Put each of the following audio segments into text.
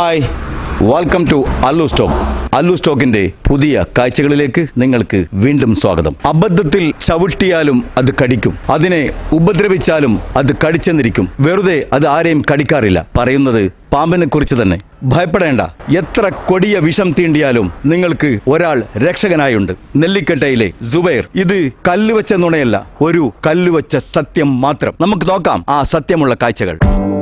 Hi welcome to Allu stock Allu സ്റ്റോക്കിന്റെ പുതിയ കാഴ്ചകളിലേക്ക് നിങ്ങൾക്ക് വീണ്ടും സ്വാഗതം അബദ്ധത്തിൽ ചവിട്ടിയാലും അത് കടിക്കും അതിനെ ഉപദ്രവിച്ചാലും അത് കടിച്ചെന്നിരിക്കും വെറുതെ അത് ആരെയും കടിക്കാറില്ല പറയുന്നത് പാമ്പിനെ കുറിച്ച് തന്നെ ഭയപ്പെടേണ്ട എത്ര കൊടിയ വിഷം തീണ്ടിയാലും നിങ്ങൾക്ക് ഒരാൾ രക്ഷകനായുണ്ട് നെല്ലിക്കട്ടയിലെ സുബൈർ ഇത് കല്ലുവച്ച നുണയല്ല ഒരു കല്ലുവച്ച സത്യം മാത്രം നമുക്ക് നോക്കാം ആ സത്യമുള്ള കാഴ്ചകൾ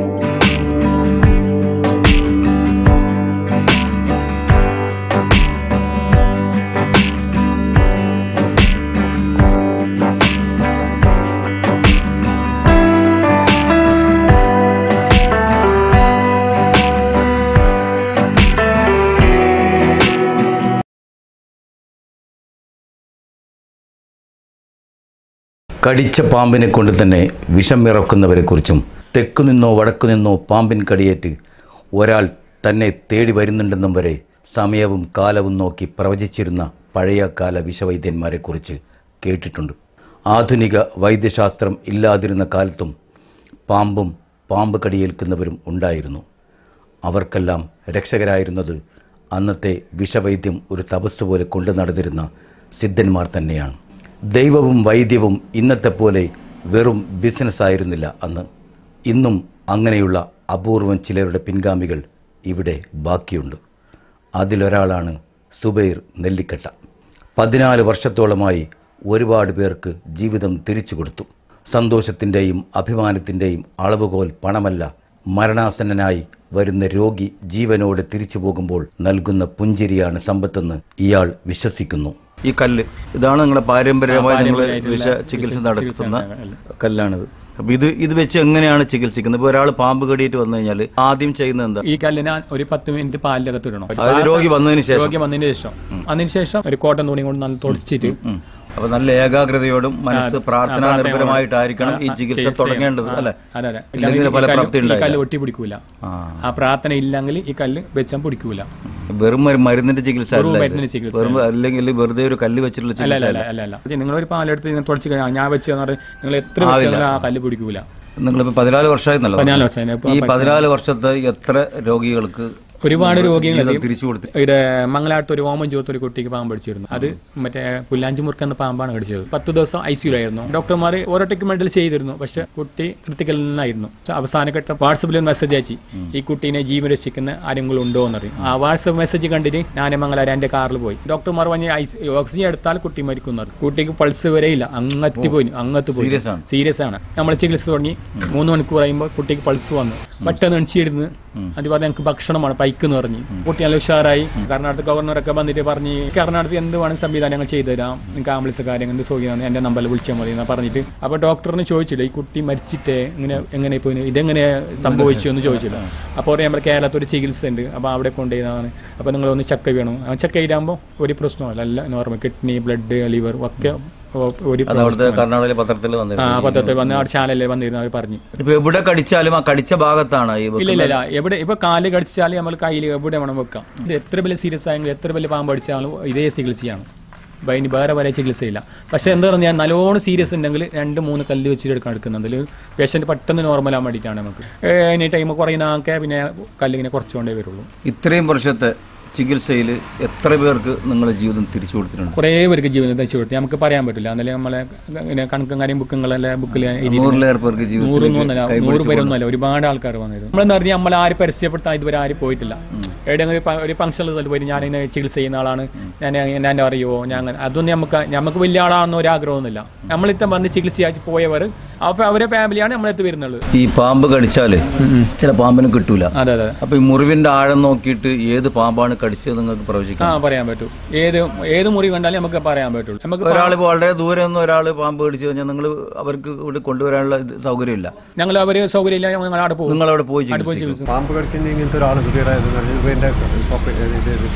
കടിച്ച പാമ്പിനെ കൊണ്ട് തന്നെ വിഷം ഇറക്കുന്നവരെക്കുറിച്ചും തെക്കുനിന്നോ വടക്കുനിന്നോ പാമ്പിൻ കടിയേറ്റ് ഒരാൾ തന്നെ തേടി വരുന്നുണ്ടെന്നും വരെ സമയവും കാലവും നോക്കി പ്രവചിച്ചിരുന്ന പഴയകാല വിഷവൈദ്യന്മാരെക്കുറിച്ച് കേട്ടിട്ടുണ്ട് ആധുനിക വൈദ്യശാസ്ത്രം ഇല്ലാതിരുന്ന കാലത്തും പാമ്പും പാമ്പ് കടിയേൽക്കുന്നവരും ഉണ്ടായിരുന്നു അവർക്കെല്ലാം രക്ഷകരായിരുന്നത് അന്നത്തെ വിഷവൈദ്യം ഒരു തപസ് പോലെ കൊണ്ടു നടന്നിരുന്ന സിദ്ധന്മാർ തന്നെയാണ് ദൈവവും വൈദ്യവും ഇന്നത്തെ പോലെ വെറും ബിസിനസ് ആയിരുന്നില്ല അന്ന് ഇന്നും അങ്ങനെയുള്ള അപൂർവം ചിലരുടെ പിൻഗാമികൾ ഇവിടെ ബാക്കിയുണ്ട് അതിലൊരാളാണ് സുബൈർ നെല്ലിക്കട്ട പതിനാല് വർഷത്തോളമായി ഒരുപാട് പേർക്ക് ജീവിതം തിരിച്ചു കൊടുത്തു സന്തോഷത്തിൻ്റെയും അഭിമാനത്തിൻ്റെയും അളവുകോൽ പണമല്ല മരണാസന്നനായി വരുന്ന രോഗി ജീവനോടെ തിരിച്ചു പോകുമ്പോൾ നൽകുന്ന പുഞ്ചിരിയാണ് സമ്പത്തെന്ന് ഇയാൾ വിശ്വസിക്കുന്നു ഈ കല്ല് ഇതാണ് നിങ്ങളുടെ പാരമ്പര്യമായി നിങ്ങൾ വിഷ ചികിത്സ നടത്തുന്ന കല്ലാണിത് അപ്പൊ ഇത് ഇത് വെച്ച് എങ്ങനെയാണ് ചികിത്സിക്കുന്നത് ഇപ്പൊ ഒരാൾ പാമ്പ് കടിയിട്ട് വന്നു കഴിഞ്ഞാൽ ആദ്യം ചെയ്യുന്നത് എന്താ ഈ കല്ലിന് ഒരു പത്ത് മിനിറ്റ് പാലിലകത്ത് ഇടണം അതായത് രോഗി വന്നതിന് ശേഷം രോഗി വന്നതിന് ശേഷം അതിന് ശേഷം ഒരു കോട്ടൺ തുണി കൊണ്ട് നല്ല തുടച്ചിട്ട് ഉം. അപ്പൊ നല്ല ഏകാഗ്രതയോടും മനസ്സ് പ്രാർത്ഥനാ നിർഭരമായിട്ടായിരിക്കണം ഈ ചികിത്സ തുടങ്ങേണ്ടത് അല്ലെ അതെ അതെ ഇല്ലെങ്കിൽ ഈ കല്ല് ഫലപ്രാപ്തി ഈ ഉണ്ടായില്ല. കല്ല് ഒട്ടി പിടിക്കൂല ആ. ആ പ്രാർത്ഥന ഇല്ലെങ്കിൽ ഈ കല്ല് വെച്ചാൽ പിടിക്കൂല വെറും ഒരു മരുന്നിന്റെ ചികിത്സ അല്ല ഇത്. മരുന്നിന്റെ ചികിത്സ വെറും അല്ലെങ്കിൽ വെറുതെ ഒരു കല്ല് വെച്ചിട്ടുള്ള അല്ല ചികിത്സ അല്ല അല്ല അല്ല അല്ല നിങ്ങൾ ഒരു പാലെടുത്ത് ഇങ്ങനെ തുടച്ച് കഴിഞ്ഞാൽ ഞാൻ വെച്ച് പറഞ്ഞാൽ നിങ്ങൾ എത്ര വെച്ചാലും ആ കല്ല് പിടിക്കൂല നിങ്ങളിപ്പോ പതിനാല് വർഷമായി എന്നല്ലോ പതിനാല് വർഷം ഇപ്പൊ ഈ പതിനാല് വർഷത്തെ എത്ര രോഗികൾക്ക് ഒരുപാട് രോഗികൾ ജീവിതം തിരിച്ചു കൊടുത്തു ഇവിടെ മംഗലാട്ട് ഒരു ഓമൻ ചോത്ത് ഒരു കുട്ടിക്ക് പാമ്പ് കടിച്ചിരുന്നു അത് മറ്റേ പുല്ലാഞ്ചി മുറുക്ക് എന്ന പാമ്പാണ് കടിച്ചത് പത്ത് ദിവസം ഐ സിയിലായിരുന്നു ഡോക്ടർമാർ ഓരോ ട്രീറ്റ്മെന്റിൽ ചെയ്തിരുന്നു പക്ഷെ കുട്ടി ക്രിട്ടിക്കൽ നിന്നായിരുന്നു അവസാനഘട്ട വാട്സപ്പിൽ മെസ്സേജ് അയച്ചു ഈ കുട്ടീനെ ജീവൻ രക്ഷിക്കുന്ന ആരെങ്കിലും ഉണ്ടോ എന്നറിയും ആ വാട്സപ്പ് മെസ്സേജ് കണ്ടിട്ട് ഞാൻ മംഗലാരം എൻ്റെ കാറിൽ പോയി ഡോക്ടർമാർ പറഞ്ഞ് ഓക്സിജൻ എടുത്താൽ കുട്ടി മരിക്കുന്നത് കുട്ടിക്ക് പൾസ് വരെ ഇല്ല അങ്ങറ്റ് പോയി അങ്ങത്ത് പോയി Serious ആണ്. സീരിയസ് ആണ് നമ്മൾ ചികിത്സ തുടങ്ങി മൂന്ന് മണിക്കൂർ കഴിയുമ്പോൾ കുട്ടിക്ക് പൾസ് വന്നു പെട്ടെന്ന് എണിച്ചിരുന്ന് അത് പറഞ്ഞ് എനിക്ക് ഭക്ഷണമാണ് പൈക്ക് എന്ന് പറഞ്ഞു കുട്ടി നല്ല ഉഷാറായി കർണാടക ഗവർണറൊക്കെ വന്നിട്ട് പറഞ്ഞ് കർണാടകത്തിൽ എന്ത് വേണം സംവിധാനങ്ങൾ ചെയ്തു തരാം നിങ്ങൾക്ക് ആംബുലൻസ് കാര്യം എന്ത് സൗകര്യമാണ് എൻ്റെ നമ്പറിൽ വിളിച്ചാൽ മതി എന്ന് പറഞ്ഞിട്ട് അപ്പോൾ ഡോക്ടറിന് ചോദിച്ചില്ല ഈ കുട്ടി മരിച്ചിട്ട് ഇങ്ങനെ എങ്ങനെ പോയി ഇതെങ്ങനെ സംഭവിച്ചു എന്ന് ചോദിച്ചില്ല അപ്പോൾ നമ്മുടെ കേരളത്തിൽ ഒരു ചികിത്സ ഉണ്ട് അപ്പോൾ അവിടെ കൊണ്ടുപോയതാണ് അപ്പോൾ നിങ്ങളൊന്ന് ചെക്ക് ചെയ്യണം ആ ചെക്ക് ചെയ്താകുമ്പോൾ ഒരു പ്രശ്നമല്ല എല്ലാം നോർമൽ കിഡ്നി ബ്ലഡ് ലിവർ ഒക്കെ ഒരു അത് അവിടുത്തെ കർണാടകയിലെ പത്രത്തിൽ ആ വന്നിരുന്നു പത്രത്തിൽ വന്ന് ആ ചാനലിൽ വന്നിരുന്നു അവർ പറഞ്ഞു ഇപ്പൊ എവിടെ കടിച്ചാലും ആ കടിച്ച ഭാഗത്താണ് ഈ ഇല്ല ഇല്ല ഇല്ല എവിടെ ഇപ്പൊ കാല് കടിച്ചാൽ നമ്മൾ കയ്യിൽ എവിടെ വേണം വെക്കാം ഇത് എത്ര വലിയ സീരിയസ് ആയെങ്കിലും എത്ര വലിയ പാമ്പ് അടിച്ചാലും ഇതേ ചികിത്സയാണ് അപ്പൊ അതിന് വേറെ വേറെ ചികിത്സയില്ല പക്ഷെ എന്താ പറഞ്ഞാൽ നല്ലോണം സീരിയസ് ഉണ്ടെങ്കിൽ രണ്ട് മൂന്ന് കല്ല് വെച്ചിട്ട് എടുക്കാൻ എടുക്കുന്നത് അതിൽ പേഷ്യന്റ് പെട്ടെന്ന് നോർമൽ ആകാൻ വേണ്ടിയിട്ടാണ് നമുക്ക് എനി ടൈം കുറയുന്നതൊക്കെ പിന്നെ കല്ലിങ്ങനെ കുറച്ചുകൊണ്ടേ വരുള്ളൂ ഇത്രയും വർഷത്തെ ചികിത്സയിൽ എത്ര പേർക്ക് നിങ്ങളുടെ ജീവിതം തിരിച്ചു കൊടുത്തിട്ടുണ്ട് കുറേ പേർക്ക് ജീവിതം തച്ചു കൊടുത്തു നമുക്ക് പറയാൻ പറ്റില്ല എന്നാലും നമ്മളെ ഇങ്ങനെ കണക്കും കാര്യം ബുക്കുകളെല്ലാം ബുക്കിൽ നൂറിലേറെ പേർക്ക് ജീവിതം നൂറൊന്നുമല്ല നൂറ് പേരൊന്നുമല്ല ഒരുപാട് ആൾക്കാർ വന്നിരുന്നു നമ്മളെന്ന് പറഞ്ഞാൽ നമ്മൾ ആരും പരസ്യപ്പെടുത്താൻ ഇതുവരെ ആരും പോയിട്ടില്ല എവിടെയെങ്കിലും ഒരു പ- ഒരു ഫംഗ്ഷനിൽ സ്ഥലത്ത് പോയി ഞാൻ ഇങ്ങനെ ചികിത്സ ചെയ്യുന്ന ആളാണ് ഞാൻ ഞാൻ എന്നെ അറിയുമോ ഞാൻ അങ്ങനെ അതൊന്നും നമുക്ക് നമുക്ക് വലിയ ആളാണെന്ന് ഒരു ആഗ്രഹമൊന്നുമില്ല നമ്മളിത്തം വന്ന് ചികിത്സയാക്കി പോയവർ അപ്പോൾ അവരെ ഫാമിലിയാണ് നമ്മളെടുത്ത് വരുന്നുള്ളത് ഈ പാമ്പ് കടിച്ചാല് ചില പാമ്പിന് കിട്ടൂല അതെ അതെ അപ്പൊ ഈ മുറിവിന്റെ ആഴം നോക്കിയിട്ട് ഏത് പാമ്പാണ് കടിച്ചത് നിങ്ങൾക്ക് ആ പ്രവചിക്കാം പറയാൻ പറ്റും ഏത് ഏത് മുറി കണ്ടാലും നമുക്ക് പറയാൻ പറ്റുള്ളൂ നമുക്ക് ഒരാൾ വളരെ ദൂരെ നിന്ന് ഒരാൾ പാമ്പ് കടിച്ചു കഴിഞ്ഞാൽ നിങ്ങൾ അവർക്ക് ഇവിടെ കൊണ്ടുവരാനുള്ള ഇത് സൗകര്യമില്ല ഞങ്ങൾ അവർ സൗകര്യമില്ല ഞങ്ങൾ അവിടെ പോകും നിങ്ങൾ അവിടെ പോയി അവിടെ പോയി ചികിത്സിക്കും ചികിത്സ പാമ്പ് കടിക്കുന്ന ഇങ്ങനത്തെ ഒരാൾ സുഖീറായതെന്ന് പറഞ്ഞാൽ ഇവ എൻ്റെ ഷോപ്പ് ഇത് ഇത്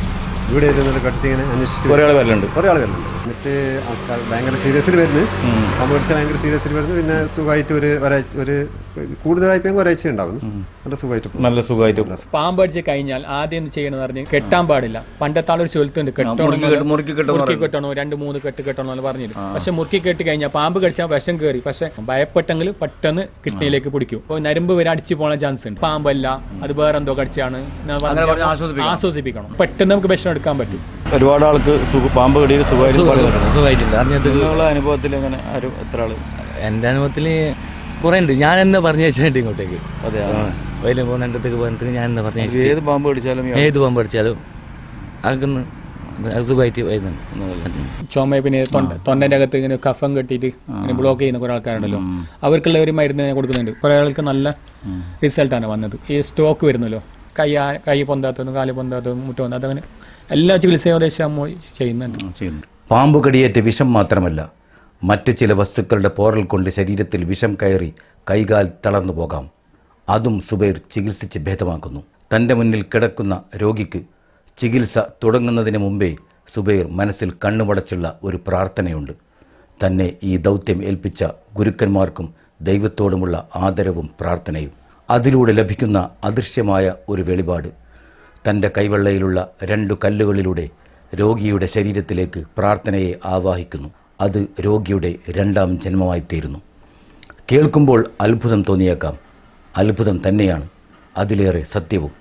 ഇവിടെ ഇരുന്നിട്ട് കണ്ടിട്ട് ഇങ്ങനെ അന്വേഷിച്ചിട്ട് ഒരാൾ വരലുണ്ട് കുറേ ആൾ വരുന്നുണ്ട് എന്നിട്ട് ആൾക്കാർ ഭയങ്കര സീരിയസിൽ വരുന്നു പാമ്പ് കടിച്ചാൽ ഭയങ്കര സീരിയസിൽ വരുന്നു പിന്നെ സുഖമായിട്ട് ഒരു ഒരാഴ്ച ഒരു കൂടുതലായി പോയി ഒരാഴ്ച ഉണ്ടാവുന്നു നല്ല സുഖമായിട്ട് പോകും നല്ല സുഖമായിട്ട് പാമ്പ് അടിച്ച് കഴിഞ്ഞാൽ ആദ്യം എന്ത് ചെയ്യണമെന്ന് പറഞ്ഞ് കെട്ടാൻ പാടില്ല പണ്ടത്തെ ആളൊരു ചൊലുത്തുണ്ട് കെട്ടണം മുറുക്കി കെട്ട്- മുറുക്കി കെട്ടണം മുറുക്കി കെട്ടണോ രണ്ട് മൂന്ന് കെട്ട് കെട്ടണോ എന്ന് പറഞ്ഞിട്ട് പക്ഷെ മുറുക്കി കെട്ടി കഴിഞ്ഞാൽ പാമ്പ് കടിച്ചാൽ വിഷം കയറി പക്ഷെ ഭയപ്പെട്ടെങ്കിൽ പെട്ടെന്ന് കിഡ്നിയിലേക്ക് പിടിക്കും അപ്പോൾ നരമ്പ് വരെ അടിച്ചു പോകാൻ ചാൻസ് ഉണ്ട് പാമ്പല്ല അത് വേറെ എന്തോ കടിച്ചാണ് എന്ന് പറഞ്ഞ് പറഞ്ഞ് ആശ്വസിപ്പിക്കണം. ആശ്വസിപ്പിക്കണം പെട്ടെന്ന് നമുക്ക് വിഷം എടുക്കാൻ പറ്റും ഒരുപാട് ആൾക്ക് സുഖ- പാമ്പ് കടിയിൽ സുഖമായിട്ട് പറയുന്നുണ്ട് സുഖമായിട്ടുണ്ട് അറിഞ്ഞത് നിങ്ങളുടെ അനുഭവത്തിൽ എങ്ങനെ ആരും എത്ര ആള് എൻ്റെ അനുഭവത്തിൽ കുറേ ഉണ്ട് ഞാൻ എന്ന് പറഞ്ഞു വെച്ചിട്ടുണ്ട് ഇങ്ങോട്ടേക്ക് അതെ വയലിൽ പോകുന്നിടത്തേക്ക് പോയിട്ട് ഞാൻ എന്ന് പറഞ്ഞു വെച്ചിട്ട് ഏത് പാമ്പ് കടിച്ചാലും ഈ ഏത് പോകുമ്പോൾ പഠിച്ചാലും അതൊന്ന് സുഖമായിട്ട് വരുന്നുണ്ട് ചുമ പിന്നെ തൊണ്ട തൊണ്ടന്റെ അകത്ത് ഇങ്ങനെ കഫം കെട്ടിയിട്ട് ഇങ്ങനെ ബ്ലോക്ക് ചെയ്യുന്ന കുറെ ആൾക്കാരുണ്ടല്ലോ അവർക്കുള്ള ഒരു മരുന്ന് ഞാൻ കൊടുക്കുന്നുണ്ട് കുറെ ആൾക്ക് നല്ല റിസൾട്ടാണ് വന്നത് ഈ സ്റ്റോക്ക് വരുന്നല്ലോ കൈ ആ- കൈ പൊന്താത്തതും കാല് പൊന്താത്തതും മുട്ട പൊന്താത്തതും അങ്ങനെ എല്ലാ ചികിത്സയും ഏകദേശം നമ്മൾ ചെയ്യുന്നുണ്ട് ചെയ്യുന്നു പാമ്പ് കടിയേറ്റ് വിഷം മാത്രമല്ല മറ്റ് ചില വസ്തുക്കളുടെ പോറൽ കൊണ്ട് ശരീരത്തിൽ വിഷം കയറി കൈകാൽ തളർന്നു പോകാം അതും സുബൈർ ചികിത്സിച്ച് ഭേദമാക്കുന്നു തൻ്റെ മുന്നിൽ കിടക്കുന്ന രോഗിക്ക് ചികിത്സ തുടങ്ങുന്നതിന് മുമ്പേ സുബൈർ മനസ്സിൽ കണ്ണുമടച്ചുള്ള ഒരു പ്രാർത്ഥനയുണ്ട് തന്നെ ഈ ദൗത്യം ഏൽപ്പിച്ച ഗുരുക്കന്മാർക്കും ദൈവത്തോടുമുള്ള ആദരവും പ്രാർത്ഥനയും അതിലൂടെ ലഭിക്കുന്ന അദൃശ്യമായ ഒരു വെളിപാട് തൻ്റെ കൈവെള്ളയിലുള്ള രണ്ടു കല്ലുകളിലൂടെ രോഗിയുടെ ശരീരത്തിലേക്ക് പ്രാർത്ഥനയെ ആവാഹിക്കുന്നു അത് രോഗിയുടെ രണ്ടാം ജന്മമായി തീരുന്നു കേൾക്കുമ്പോൾ അത്ഭുതം തോന്നിയേക്കാം അത്ഭുതം തന്നെയാണ് അതിലേറെ സത്യവും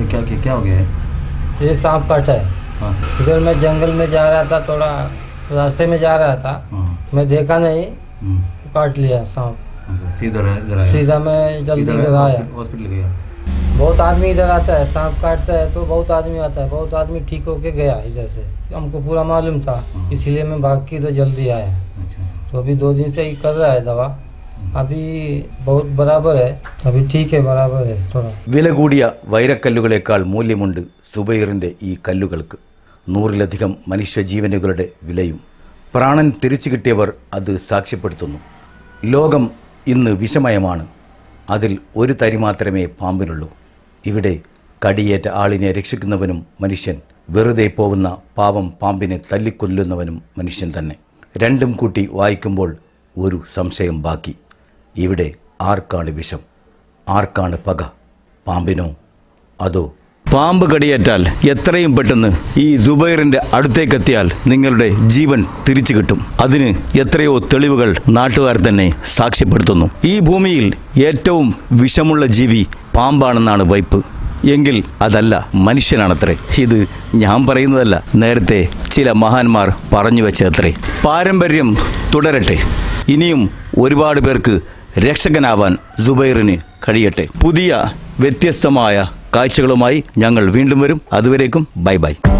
ये सांप काटा है इधर मैं जंगल में जा रहा था थोड़ा रास्ते में जा रहा था मैं देखा नहीं काट लिया सांप सीधा मैं जल्दी इधर आया बहुत आदमी इधर आता है सांप काटता है तो बहुत आदमी आता है बहुत आदमी ठीक होके गया इधर से हमको पूरा मालूम था इसीलिए मैं भाग के इधर जल्दी आया तो अभी दो दिन से ही कर रहा है दवा अभी बहुत बराबर है अभी ठीक है बराबर है थोड़ा വില കൂടിയ വൈരക്കല്ലുകളേക്കാൾ മൂല്യമുണ്ട് സുബൈറിൻ്റെ ഈ കല്ലുകൾക്ക് നൂറിലധികം മനുഷ്യജീവനുകളുടെ വിലയും പ്രാണൻ തിരിച്ചു കിട്ടിയവർ അത് സാക്ഷ്യപ്പെടുത്തുന്നു ലോകം ഇന്ന് വിഷമയമാണ് അതിൽ ഒരു തരി മാത്രമേ പാമ്പിനുള്ളൂ ഇവിടെ കടിയേറ്റ ആളിനെ രക്ഷിക്കുന്നവനും മനുഷ്യൻ വെറുതെ പോവുന്ന പാവം പാമ്പിനെ തല്ലിക്കൊല്ലുന്നവനും മനുഷ്യൻ തന്നെ രണ്ടും കൂട്ടി വായിക്കുമ്പോൾ ഒരു സംശയം ബാക്കി ഇവിടെ ആർക്കാണ് വിഷം ആർക്കാണ് പക പാമ്പിനോ അതോ പാമ്പ് കടിയേറ്റാൽ എത്രയും പെട്ടെന്ന് ഈ സുബൈറിന്റെ അടുത്തേക്കെത്തിയാൽ നിങ്ങളുടെ ജീവൻ തിരിച്ചു കിട്ടും അതിന് എത്രയോ തെളിവുകൾ നാട്ടുകാർ തന്നെ സാക്ഷ്യപ്പെടുത്തുന്നു ഈ ഭൂമിയിൽ ഏറ്റവും വിഷമുള്ള ജീവി പാമ്പാണെന്നാണ് വൈപ്പ് എങ്കിൽ അതല്ല മനുഷ്യനാണത്രേ ഇത് ഞാൻ പറയുന്നതല്ല നേരത്തെ ചില മഹാന്മാർ പറഞ്ഞു വെച്ചത്രേ പാരമ്പര്യം തുടരട്ടെ ഇനിയും ഒരുപാട് പേർക്ക് രക്ഷകനാവാൻ സുബൈറിന് കഴിയട്ടെ പുതിയ വ്യത്യസ്തമായ കാഴ്ചകളുമായി ഞങ്ങൾ വീണ്ടും വരും അതുവരേക്കും ബൈ ബൈ